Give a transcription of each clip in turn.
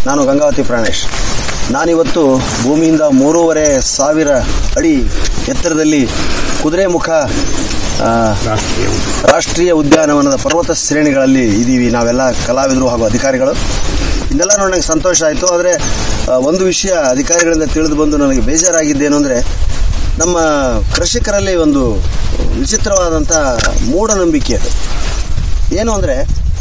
ನಾನು ಗಂಗಾವತಿ ಪ್ರಾಣೇಶ್ ನಾನಿವತ್ತು ಭೂಮಿಯಿಂದ ಮೂರುವರೆ ಸಾವಿರ ಅಡಿ ಎತ್ತರದಲ್ಲಿ ಕುದುರೆಮುಖ ಆ, ರಾಷ್ಟ್ರೀಯ ಉದ್ಯಾನವನದ ಪರ್ವತ ಶ್ರೇಣಿಗಳಲ್ಲಿ ಇದ್ದೀವಿ ನಾವೆಲ್ಲ ಕಲಾವಿದರು ಹಾಗೂ ಅಧಿಕಾರಿಗಳು ಇದೆಲ್ಲ ನೋಡಿ ನನಗೆ ಸಂತೋಷ ಆಯಿತು ಆದರೆ ಒಂದು ವಿಷಯ ಅಧಿಕಾರಿಗಳಿಂದ ತಿಳಿದು ಬಂದು ನನಗೆ ಬೇಜಾರಾಗಿದ್ದೇನು ಅಂದರೆ ನಮ್ಮ ಕೃಷಿಕರಲ್ಲಿ ಒಂದು ವಿಚಿತ್ರವಾದಂಥ ಮೂಢನಂಬಿಕೆ ಅದು ಏನು ಅಂದರೆ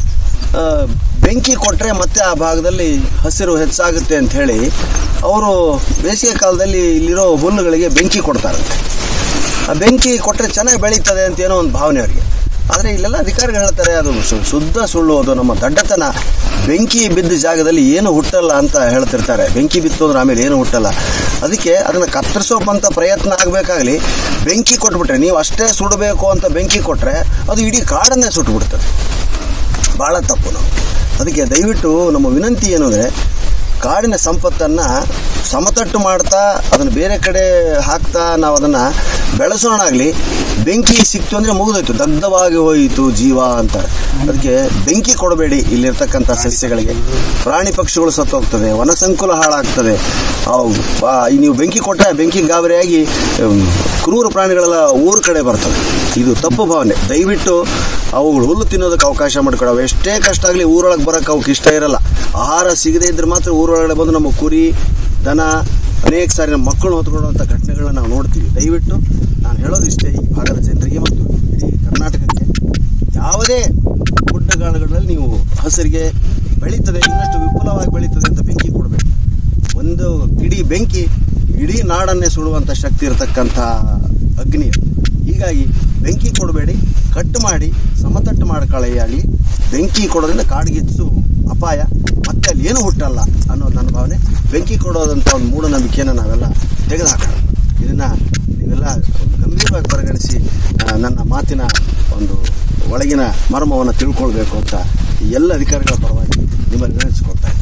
ಬೆಂಕಿ ಕೊಟ್ಟರೆ ಮತ್ತೆ ಆ ಭಾಗದಲ್ಲಿ ಹಸಿರು ಹೆಚ್ಚಾಗುತ್ತೆ ಅಂತ ಹೇಳಿ ಅವರು ಬೇಸಿಗೆ ಕಾಲದಲ್ಲಿ ಇಲ್ಲಿರೋ ಹುಲ್ಲುಗಳಿಗೆ ಬೆಂಕಿ ಕೊಡ್ತಾರಂತೆ ಆ ಬೆಂಕಿ ಕೊಟ್ಟರೆ ಚೆನ್ನಾಗಿ ಬೆಳೀತದೆ ಅಂತ ಏನೋ ಒಂದು ಭಾವನೆ ಅವರಿಗೆ ಆದರೆ ಇಲ್ಲೆಲ್ಲ ಅಧಿಕಾರಿಗಳು ಹೇಳ್ತಾರೆ ಅದು ಶು- ಶುದ್ಧ ಸುಳ್ಳು ಅದು ನಮ್ಮ ದಡ್ಡತನ ಬೆಂಕಿ ಬಿದ್ದ ಜಾಗದಲ್ಲಿ ಏನು ಹುಟ್ಟಲ್ಲ ಅಂತ ಹೇಳ್ತಿರ್ತಾರೆ ಬೆಂಕಿ ಬಿತ್ತು ಅಂದ್ರೆ ಆಮೇಲೆ ಏನು ಹುಟ್ಟಲ್ಲ ಅದಕ್ಕೆ ಅದನ್ನು ಕತ್ತರಿಸೋಪಂತ ಪ್ರಯತ್ನ ಆಗಬೇಕಾಗಲಿ ಬೆಂಕಿ ಕೊಟ್ಬಿಟ್ರೆ ನೀವು ಅಷ್ಟೇ ಸುಡಬೇಕು ಅಂತ ಬೆಂಕಿ ಕೊಟ್ಟರೆ ಅದು ಇಡೀ ಕಾಡನ್ನೇ ಸುಟ್ಟುಬಿಡ್ತದೆ ಭಾಳ ತಪ್ಪು ನಾವು ಅದಕ್ಕೆ ದಯವಿಟ್ಟು ನಮ್ಮ ವಿನಂತಿ ಏನು ಅಂದರೆ ಕಾಡಿನ ಸಂಪತ್ತನ್ನು ಸಮತಟ್ಟು ಮಾಡ್ತಾ ಅದನ್ನು ಬೇರೆ ಕಡೆ ಹಾಕ್ತಾ ನಾವು ಅದನ್ನು ಬೆಳೆಸೋಣಾಗಲಿ ಬೆಂಕಿ ಸಿಕ್ತು ಅಂದರೆ ಮುಗಿದೋಯ್ತು ದಗ್ಧವಾಗಿ ಹೋಯಿತು ಜೀವ ಅಂತಾರೆ ಅದಕ್ಕೆ ಬೆಂಕಿ ಕೊಡಬೇಡಿ ಇಲ್ಲಿರ್ತಕ್ಕಂಥ ಸಸ್ಯಗಳಿಗೆ ಪ್ರಾಣಿ ಪಕ್ಷಿಗಳು ಸತ್ತೋಗ್ತದೆ ವನಸಂಕುಲ ಹಾಳಾಗ್ತದೆ ಅವು ಆ, ಈ ನೀವು ಬೆಂಕಿ ಕೊಟ್ಟರೆ ಬೆಂಕಿ ಗಾಬರಿಯಾಗಿ ಹ್ಮ್, ಕ್ರೂರ ಪ್ರಾಣಿಗಳೆಲ್ಲ ಊರ ಕಡೆ ಬರ್ತವೆ ಇದು ತಪ್ಪು ಭಾವನೆ ದಯವಿಟ್ಟು ಅವುಗಳು ಹುಲ್ಲು ತಿನ್ನೋದಕ್ಕೆ ಅವಕಾಶ ಮಾಡಿಕೊಡವು ಎಷ್ಟೇ ಕಷ್ಟ ಆಗಲಿ ಊರೊಳಗೆ ಬರೋಕ್ಕೆ ಅವಕ್ಕೆ ಇಷ್ಟ ಇರಲ್ಲ ಆಹಾರ ಸಿಗದೇ ಇದ್ರೆ ಮಾತ್ರ ಊರೊಳಗಡೆ ಬಂದು ನಮ್ಮ ಕುರಿ ದನ ಅನೇಕ ಸಾರಿ ನಮ್ಮ ಮಕ್ಕಳು ಹೊತ್ಕೊಳ್ಳುವಂಥ ಘಟನೆಗಳನ್ನ ನಾವು ನೋಡ್ತೀವಿ ದಯವಿಟ್ಟು ನಾನು ಹೇಳೋದಿಷ್ಟೇ ಈ ಭಾಗದ ಜನರಿಗೆ ಮತ್ತು ಇಡೀ ಕರ್ನಾಟಕಕ್ಕೆ ಯಾವುದೇ ಗುಡ್ಡಗಾಡುಗಳಲ್ಲಿ ನೀವು ಹಸಿರಿಗೆ ಬೆಳೀತದೆ ಇನ್ನಷ್ಟು ವಿಪುಲವಾಗಿ ಬೆಳೀತದೆ ಅಂತ ಬೆಂಕಿ ಕೊಡಬೇಕು ಒಂದು ಕಿಡಿ ಬೆಂಕಿ ಇಡೀ ನಾಡನ್ನೇ ಸುಡುವಂಥ ಶಕ್ತಿ ಇರತಕ್ಕಂಥ ಅಗ್ನಿ ಅದು. ಹೀಗಾಗಿ ಬೆಂಕಿ ಕೊಡಬೇಡಿ ಕಟ್ ಮಾಡಿ ಸಮತಟ್ಟು ಮಾಡ್ಕೊಳ್ಳಿ ಬೆಂಕಿ ಕೊಡೋದ್ರಿಂದ ಕಾಡ್ಗಿಚ್ಚು ಅಪಾಯ ಮತ್ತೆ ಅಲ್ಲಿ ಏನು ಹುಟ್ಟಲ್ಲ ಅನ್ನೋದು ನನ್ನ ಭಾವನೆ ಬೆಂಕಿ ಕೊಡೋದಂಥ ಒಂದು ಮೂಢನಂಬಿಕೆಯನ್ನು ನಾವೆಲ್ಲ ತೆಗೆದುಹಾಕೋಣ ಇದನ್ನು ನೀವೆಲ್ಲ ಗಂಭೀರವಾಗಿ ಪರಿಗಣಿಸಿ ಆ, ನನ್ನ ಮಾತಿನ ಒಂದು ಒಳಗಿನ ಮರ್ಮವನ್ನು ತಿಳ್ಕೊಳ್ಬೇಕು ಅಂತ ಈ ಎಲ್ಲ ಅಧಿಕಾರಿಗಳ ಪರವಾಗಿ ನಿಮ್ಮಲ್ಲಿ ವಿನಂತಿಸ್ಕೊಳ್ತಾ ಇದ್ದೀನಿ